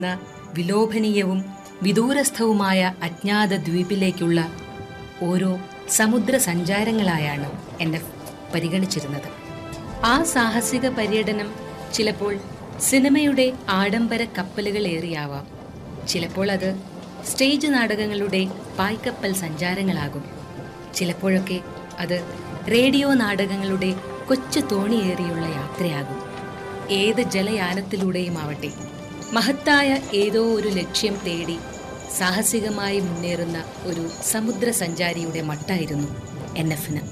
എന്ന വിലോഭനീയവും വിദൂരസ്ഥവുമായ അജ്ഞാത ദ്വീപിലേക്കുള്ള ഓരോ സമുദ്ര സഞ്ചാരങ്ങളായാണ് എന്നെ പരിഗണിച്ചിരുന്നത് ആ സാഹസിക പര്യടനം ചിലപ്പോൾ സിനിമയുടെ ആഡംബര കപ്പലുകളേറിയാവാം ചിലപ്പോൾ അത് സ്റ്റേജ് നാടകങ്ങളുടെ പായ്ക്കപ്പൽ സഞ്ചാരങ്ങളാകും ചിലപ്പോഴൊക്കെ അത് റേഡിയോ നാടകങ്ങളുടെ കൊച്ചു തോണിയേറിയുള്ള യാത്രയാകും ഏത് ജലയാനത്തിലൂടെയും ആവട്ടെ മഹത്തായ ഏതോ ഒരു ലക്ഷ്യം തേടി സാഹസികമായി മുന്നേറുന്ന ഒരു സമുദ്ര സഞ്ചാരിയുടെ മട്ടായിരുന്നു എൻ എഫിന്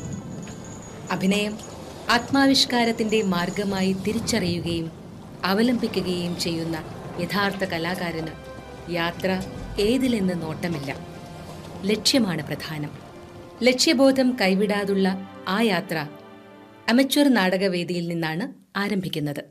അഭിനയം ആത്മാവിഷ്കാരത്തിന്റെ മാർഗമായി തിരിച്ചറിയുകയും അവലംബിക്കുകയും ചെയ്യുന്ന യഥാർത്ഥ കലാകാരന് യാത്ര ഏതിലെന്ന് നോട്ടമില്ല ലക്ഷ്യമാണ് പ്രധാനം ലക്ഷ്യബോധം കൈവിടാതുള്ള ആ യാത്ര അമച്വർ നാടകവേദിയിൽ നിന്നാണ് ആരംഭിക്കുന്നത്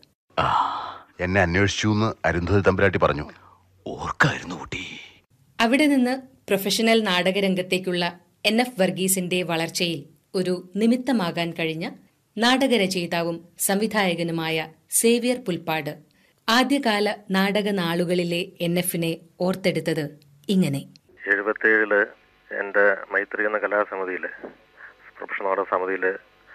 എന്നെ അന്വേഷിച്ചു എന്ന് അരുന്ധതി തമ്പുരാട്ടി പറഞ്ഞു ഓർക്കായിരുന്നു കുട്ടി അവിടെ നിന്ന് പ്രൊഫഷണൽ നാടകരംഗത്തേക്കുള്ള എൻ എഫ് വർഗീസിന്റെ വളർച്ചയിൽ ഒരു നിമിത്തമാകാൻ കഴിഞ്ഞ നാടകരചയിതാവും സംവിധായകനുമായ സേവ്യർ പുൽപ്പാട് ആദ്യകാല നാടക നാളുകളിലെ എൻ എഫിനെ ഓർത്തെടുത്തത് ഇങ്ങനെ എഴുപത്തേഴില് എൻ്റെ മൈത്രി എന്ന കലാസമിതിയില് പ്രൊഫഷണൽ നാടക സമിതിയില്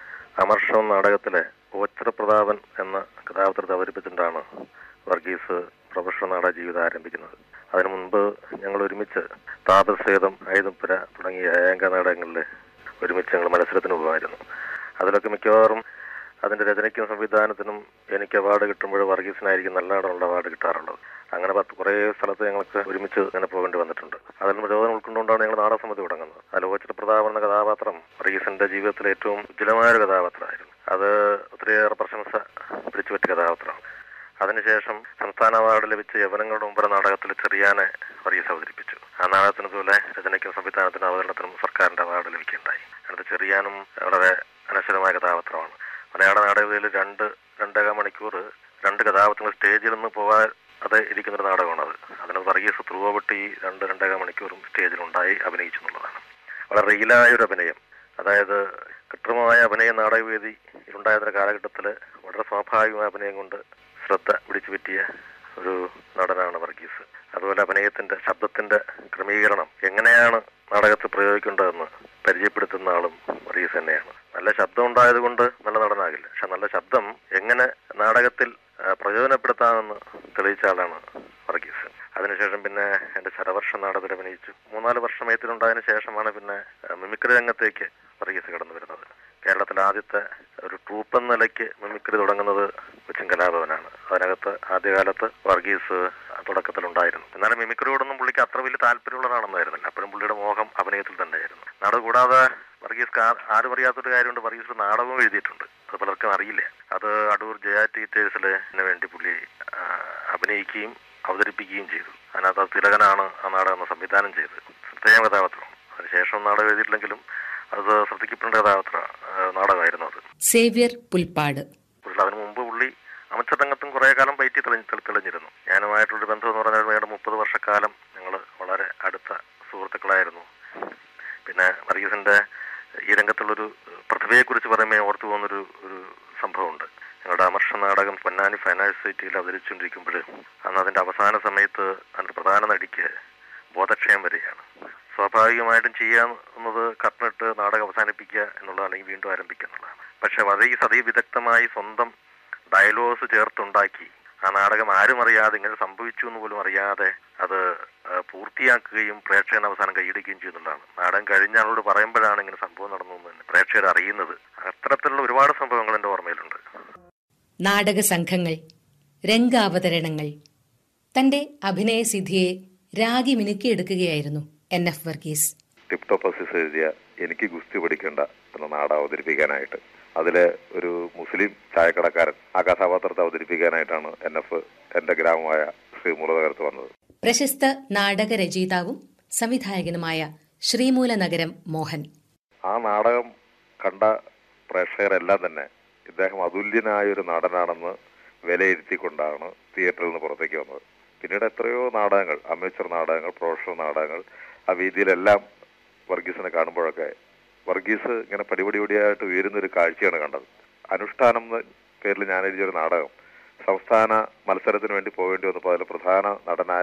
അമർഷം നാടകത്തിലെ ഓച്ചറ പ്രതാപൻ എന്ന കഥാപാത്രത്തെ അവതരിപ്പിച്ചിട്ടാണ് വർഗീസ് പ്രൊഫഷണൽ നാടക ജീവിതം ആരംഭിക്കുന്നത് അതിനു മുൻപ് ഞങ്ങൾ ഒരുമിച്ച് താപസേതം ഐതപ്പുര തുടങ്ങിയ ഏക നാടകങ്ങളിൽ ഒരുമിച്ച് ഞങ്ങൾ മത്സരത്തിന് പോകുമായിരുന്നു അതിലൊക്കെ മിക്കവാറും അതിന്റെ രചനയ്ക്കും സംവിധാനത്തിനും എനിക്ക് അവാർഡ് കിട്ടുമ്പോൾ വർഗീസിനായിരിക്കും നല്ല നടനുള്ള അവാർഡ് കിട്ടാറുള്ളത് അങ്ങനെ പത്ത് കുറേ സ്ഥലത്ത് ഞങ്ങൾക്ക് ഒരുമിച്ച് ഇങ്ങനെ പോകേണ്ടി വന്നിട്ടുണ്ട് അതിൽ പ്രചോദനം ഉൾക്കൊണ്ടുകൊണ്ടാണ് ഞങ്ങൾ നാടകസമിതി തുടങ്ങുന്നത് അതിൽ ഓച്ചിട്ട് പ്രതാപൻ എന്ന കഥാപാത്രം വർഗീസിന്റെ ജീവിതത്തിലെ ഏറ്റവും ഉജ്ജ്വലമായ ഒരു കഥാപാത്രമായിരുന്നു അത് ഒത്തിരിയേറെ പ്രശംസ പിടിച്ചുപറ്റിയ കഥാപാത്രമാണ് അതിനുശേഷം സംസ്ഥാന അവാർഡ് ലഭിച്ച യവനങ്ങളുടെ മുമ്പ് നാടകത്തിൽ ചെറിയാനെ വർഗീസ് അവതരിപ്പിച്ചു ആ നാടകത്തിന് പോലെ രചനയ്ക്കും സംവിധാനത്തിനും അവതരണത്തിനും സർക്കാരിന്റെ അവാർഡ് ലഭിക്കുകയുണ്ടായി അടുത്ത ചെറിയാനും വളരെ അനശ്വരമായ കഥാപാത്രമാണ് മലയാള നാടകത്തിൽ രണ്ട് രണ്ടര മണിക്കൂർ രണ്ട് കഥാപാത്രങ്ങൾ സ്റ്റേജിൽ നിന്ന് പോകാതെ ഇരിക്കുന്ന ഒരു നാടകമാണ് അത് അതിന് വർഗീസ് ത്രൂവപ്പെട്ട് ഈ രണ്ട് രണ്ടര മണിക്കൂറും സ്റ്റേജിലുണ്ടായി അഭിനയിച്ചു എന്നുള്ളതാണ് വളരെ റിയലായ ഒരു അഭിനയം അതായത് കൃത്രിമമായ അഭിനയ നാടകവേദി ഉണ്ടായിരുന്ന കാലഘട്ടത്തിൽ വളരെ സ്വാഭാവികമായ അഭിനയം കൊണ്ട് ശ്രദ്ധ പിടിച്ചു പറ്റിയ ഒരു നടനാണ് വർഗീസ് അതുപോലെ അഭിനയത്തിന്റെ ശബ്ദത്തിന്റെ ക്രമീകരണം എങ്ങനെയാണ് നാടകത്തിൽ പ്രയോഗിക്കേണ്ടതെന്ന് പരിചയപ്പെടുത്തുന്ന ആളും വർഗീസ് തന്നെയാണ് നല്ല ശബ്ദം ഉണ്ടായത് കൊണ്ട് നല്ല നടനാകില്ല പക്ഷെ നല്ല ശബ്ദം എങ്ങനെ നാടകത്തിൽ ആ, പ്രയോജനപ്പെടുത്താമെന്ന് തെളിയിച്ച ആളാണ് വർഗീസ് അതിനുശേഷം പിന്നെ എന്റെ ശരവർഷ നാടകത്തിൽ അഭിനയിച്ചു മൂന്നാല് വർഷം എത്തിലുണ്ടായതിനു ശേഷമാണ് പിന്നെ ആ, മിമിക്രി രംഗത്തേക്ക് വർഗീസ് കടന്നു വരുന്നത് കേരളത്തിലെ ആദ്യത്തെ ഒരു ട്രൂപ്പ് എന്ന നിലയ്ക്ക് മിമിക്രി തുടങ്ങുന്നത് കൊച്ചിൻ കലാഭവനാണ് അതിനകത്ത് ആദ്യകാലത്ത് വർഗീസ് തുടക്കത്തിലുണ്ടായിരുന്നു എന്നാലും മിമിക്രിയോടൊന്നും പുള്ളിക്ക് അത്ര വലിയ താല്പര്യമുള്ളതാണെന്നായിരുന്നില്ല അപ്പോഴും പുള്ളിയുടെ മോഹം അഭിനയത്തിൽ തന്നെയായിരുന്നു നാടകം കൂടാതെ വർഗീസ് കാ- ആരും അറിയാത്തൊരു കാര്യമുണ്ട് വർഗീസ് ഒരു നാടകവും എഴുതിയിട്ടുണ്ട് അത് പലർക്കും അറിയില്ല അത് അടൂർ ജയ ടീച്ചേഴ്സിന് വേണ്ടി പുള്ളി ആ, അഭിനയിക്കുകയും അവതരിപ്പിക്കുകയും ചെയ്തു അതിനകത്ത് അത് തിലകനാണ് ആ നാടകം സംവിധാനം ചെയ്തത് പ്രത്യേക കഥാപാത്രം അതിനുശേഷം നാടകം എഴുതിയിട്ടില്ലെങ്കിലും അത് ശ്രദ്ധിക്കപ്പെടേണ്ട കഥാപാത്ര ആ, നാടകമായിരുന്നു അത് സേവ്യർ പുൽപ്പാട് പുള്ളി അതിനു മുമ്പ് പുള്ളി അമച്ചർ രംഗത്തും കുറെ കാലം പയറ്റി തെളിഞ്ഞ് തെളി- തെളിഞ്ഞിരുന്നു ഞാനുമായിട്ടുള്ളൊരു ബന്ധം എന്ന് പറഞ്ഞാൽ വേണ്ട മുപ്പത് വർഷക്കാലം ഞങ്ങൾ വളരെ അടുത്ത സുഹൃത്തുക്കളായിരുന്നു പിന്നെ വർഗീസിന്റെ ഈ രംഗത്തുള്ളൊരു പ്രതിഭയെക്കുറിച്ച് പറയുമ്പോൾ ഞാൻ ഓർത്തു പോകുന്നൊരു ഒരു സംഭവമുണ്ട് ഞങ്ങളുടെ അമർഷ നാടകം പൊന്നാനി ഫൈനാൻസ് സൊസൈറ്റിയിൽ അവതരിച്ചുകൊണ്ടിരിക്കുമ്പോൾ അന്ന് അതിന്റെ അവസാന സമയത്ത് അതിന്റെ പ്രധാന നടിക്ക് ബോധക്ഷയം വരികയാണ് സ്വാഭാവികമായിട്ടും ചെയ്യാവുന്നത് കർട്ടനിട്ട് നാടകം അവസാനിപ്പിക്കുക എന്നുള്ളതാണ് അല്ലെങ്കിൽ വീണ്ടും ആരംഭിക്കുക എന്നുള്ളതാണ് പക്ഷെ വർഗീസ് അതിവിദഗ്ധമായി സ്വന്തം ഡയലോഗ്സ് ചേർത്തുണ്ടാക്കി ആ നാടകം ആരും അറിയാതെ ഇങ്ങനെ സംഭവിച്ചു എന്ന് പോലും അറിയാതെ അത് ആ, പൂർത്തിയാക്കുകയും പ്രേക്ഷകൻ അവസാനം കൈയടിക്കുകയും ചെയ്യുന്നുള്ളതാണ് നാടകം കഴിഞ്ഞ ആളോട് പറയുമ്പോഴാണ് ഇങ്ങനെ സംഭവം നടന്നു എന്ന് തന്നെ പ്രേക്ഷകർ അറിയുന്നത് അത്തരത്തിലുള്ള ഒരുപാട് സംഭവങ്ങൾ എൻ്റെ ഓർമ്മയിലുണ്ട് നാടക സംഘങ്ങൾ രംഗാവതരണങ്ങൾ തന്റെ അഭിനയസിദ്ധിയെ രാഗി മിനുക്കിയെടുക്കുകയായിരുന്നു N F Varghese tip top Aziz എഴുതിയ എനിക്ക് ഗുസ്തി പഠിക്കേണ്ട എന്ന നാടകം അവതരിപ്പിക്കാനായിട്ട് അതിലെ ഒരു മുസ്ലിം ചായക്കടക്കാരൻ ആ കഥാപാത്രത്തെ അവതരിപ്പിക്കാനായിട്ടാണ് എൻ എഫ് എന്റെ ഗ്രാമമായ ശ്രീമൂലനഗരത്ത് വന്നത് പ്രശസ്ത നാടക രചയിതാവും സംവിധായകനുമായ ശ്രീമൂലനഗരം മോഹൻ ആ നാടകം കണ്ട പ്രേക്ഷകരെല്ലാം തന്നെ ഇദ്ദേഹം അതുല്യനായ ഒരു നടനാണെന്ന് വിലയിരുത്തിക്കൊണ്ടാണ് തിയേറ്ററിൽ നിന്ന് പുറത്തേക്ക് വന്നത് പിന്നീട് എത്രയോ നാടകങ്ങൾ അമേച്ചർ നാടകങ്ങൾ പ്രൊഫഷണൽ നാടകങ്ങൾ ആ വേദിയിലെല്ലാം വർഗീസിനെ കാണുമ്പോഴൊക്കെ വർഗീസ് ഇങ്ങനെ പടിപടിപടിയായിട്ട് ഉയരുന്ന ഒരു കാഴ്ചയാണ് കണ്ടത് അനുഷ്ഠാനം എന്ന പേരിൽ ഞാൻ എഴുതിയൊരു നാടകം സംസ്ഥാന മത്സരത്തിന് വേണ്ടി പോകേണ്ടി വന്നപ്പോൾ അതിൽ പ്രധാന നടനായ